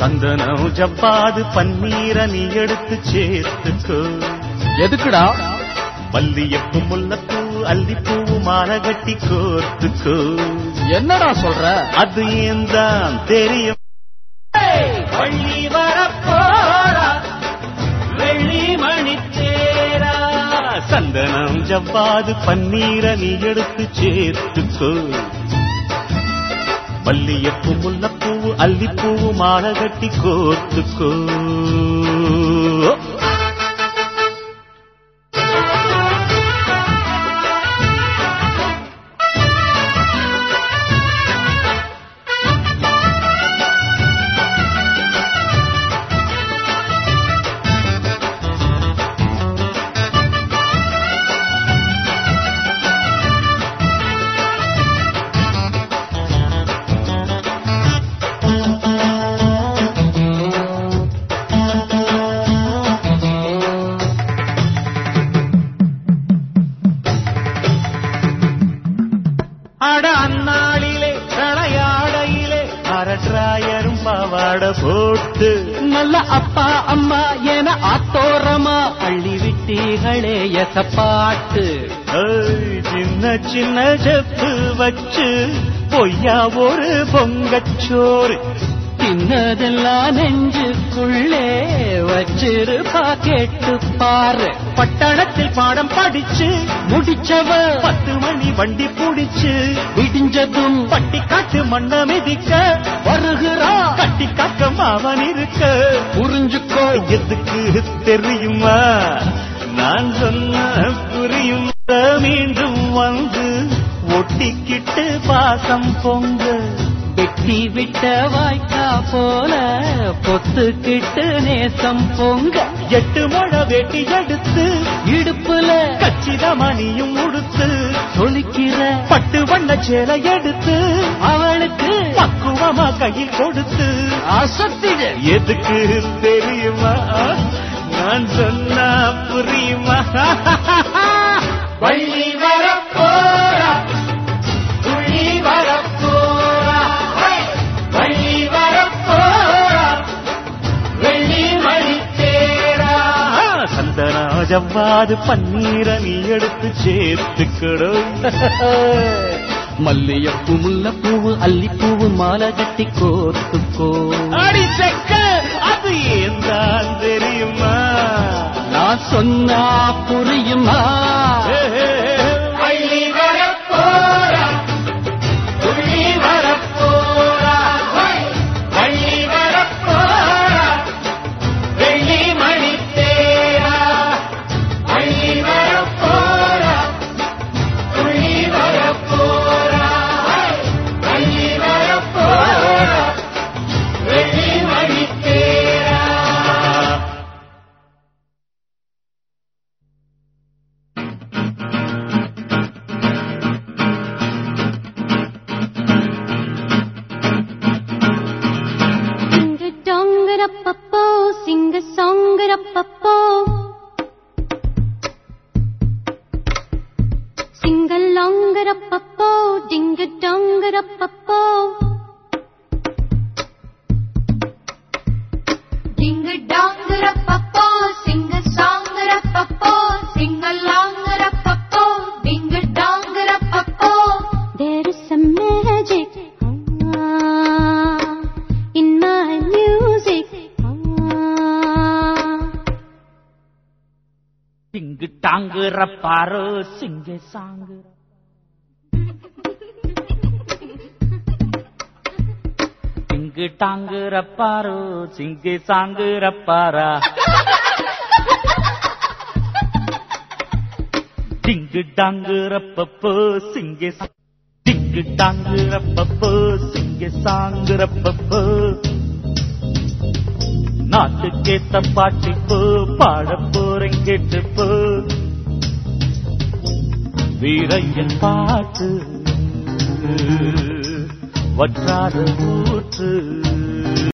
சந்தனம் ஜவ்வாது பன்னீர நீ எடுத்து சேர்த்துக்கோ எதுக்குடா மல்லியப்பு முல்லப்பூ அல்லிப்பூ மாலை கட்டி கோர்த்துக்கோ என்னடா சொல்ற அது ஏன் தான் தெரியும் வள்ளி வரப்போரா வெள்ளி மணி தேரா சந்தனம் ஜவ்வாது பன்னீர நீ எடுத்து சேர்த்துக்கோ மல்லியப்பூ முல்லப்பூ அல்லிப்பூ மாலை கட்டி கோர்த்துக்கோ அட அந்நாளிலே களையாடையிலே அரட்ராயரும் பாவாட போட்டு நல்ல அப்பா அம்மா என ஆத்தோரமா அள்ளி விட்டீர்களே எசப்பாட்டு ஏய், சின்ன சின்ன செப்பு வச்சு பொய்யா ஒரு பொங்கச்சோறு தின்னதெல்லாம் நெஞ்சுக்குள்ளே வச்சிருப்பா கேட்டு பாரு பட்டணத்தில் பாடம் படிச்சு முடிச்சவ பத்து மணி வண்டி புடிச்சு விடிஞ்சதும் பட்டி காட்டு மண்ண மிதிக்க வருகிறா கட்டி காக்க மாவன் இருக்க புரிஞ்சுக்கோ எதுக்கு தெரியுமா நான் சொன்ன புரியும் மீண்டும் வந்து ஒட்டிக்கிட்டு பாசம் பொங்க வெட்டி விட்ட வாய்க்கா போல பொத்துக்கிட்டு நேசம் பொங்க எட்டு மழ வெட்டி எடுத்து இடுப்புல கச்சிதமணியும் உடுத்து சொலிக்கிற பட்டு வண்ண சேலை எடுத்து அவளுக்கு பக்குவமா கையில் கொடுத்து அசத்திடு எதுக்கு தெரியுமா நான் சொன்னா புரியுமா வள்ளி வரப்போரா துள்ளி வரப்போரா வள்ளி வரப்போரா வெள்ளி மணி தேரா சந்தனா ஜவ்வாது பன்னீர நீ எடுத்து சேர்த்துக்கணும் மல்லியப்பூ முல்லப்பூவு அல்லிப்பூவு மாலை கட்டி கோர்த்துக்கோ அடி செக்க அது ஏன் தான் தெரியுமா நான் சொன்னா புரியுமா வள்ளி வரப்போரா துள்ளி வரப்போரா வள்ளி வரப்போரா வெள்ளி மணி தேரா வள்ளி வரப்போரா துள்ளி வரப்போரா வள்ளி வரப்போரா வெள்ளி மணி தேரா Sing a dong a pa po, sing a song a pa po. Sing a long a pa po, ding a dong a pa po. Ding a dong a pa po, sing a song a pa po, sing a long a pa po, ding a dong a pa po. There is some magic ah, in my music. Ah. சிங்கு டாங்குற பாரு சிங்க song சிங்கு டாங்குற பாரு சிங்கு சாங்குற பாரா டிங்கு டாங்குற பப்போ சிங்க டிங்கு டாங்குற பப்போ சிங்க சாங்குற பப்போ நாட்டுக்கேத்த பாட்டு போ பாட போறேன் கேட்டு போ வீரையன் பாட்டு வற்றாத ஊற்று